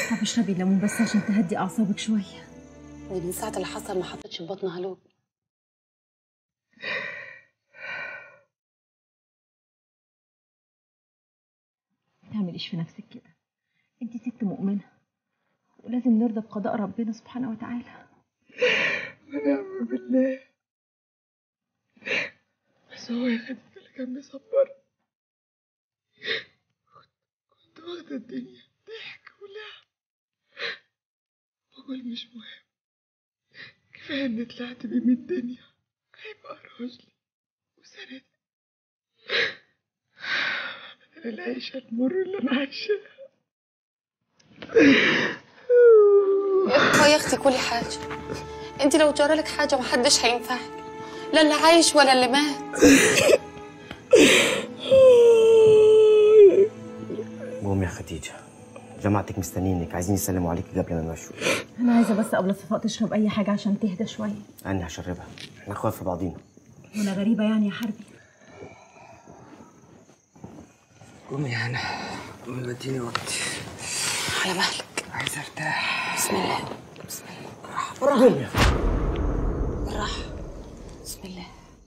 طب اشربي ليمون بس عشان تهدي اعصابك شويه دي من ساعة اللي حصل ما حطتش في بطنها لوب ما تعمليش في نفسك كده انت ست مؤمنه ولازم نرضى بقضاء ربنا سبحانه وتعالى ونعم بالله بس هو يا خديجة اللي كان بيصبرني كنت واخدة الدنيا ضحك ولعب بقول مش مهم كفاية إني طلعت بيه من الدنيا هيبقى راجلي وسندي بدل العيشة المر اللي أنا عايشاها يا اختي كلي حاجة انت لو جرالك حاجة محدش هينفعك لا اللي عايش ولا اللي مات قوم يا خديجة جماعتك مستنيينك عايزين يسلموا عليك قبل ما نمشوا انا عايزه بس قبل صفاء تشرب اي حاجه عشان تهدى شويه أنا هشربها احنا اخوات في بعضينا وانا غريبه يعني يا حربي قومي يا هنا قومي بديني وقتي على مهلك عايز ارتاح بسم الله بسم الله قوم يا بالراحة بسم الله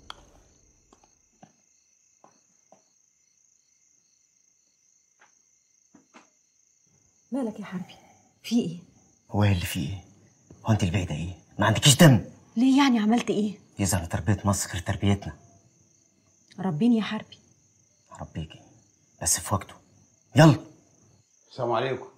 مالك يا حربي في ايه هو إيه اللي فيه ايه؟ هو انت البعيدة ايه؟ ما عندكيش دم ليه يعني عملت ايه يظهر تربية مصر غير تربيتنا ربيني يا حربي ربيكي بس في وقته يلا السلام عليكم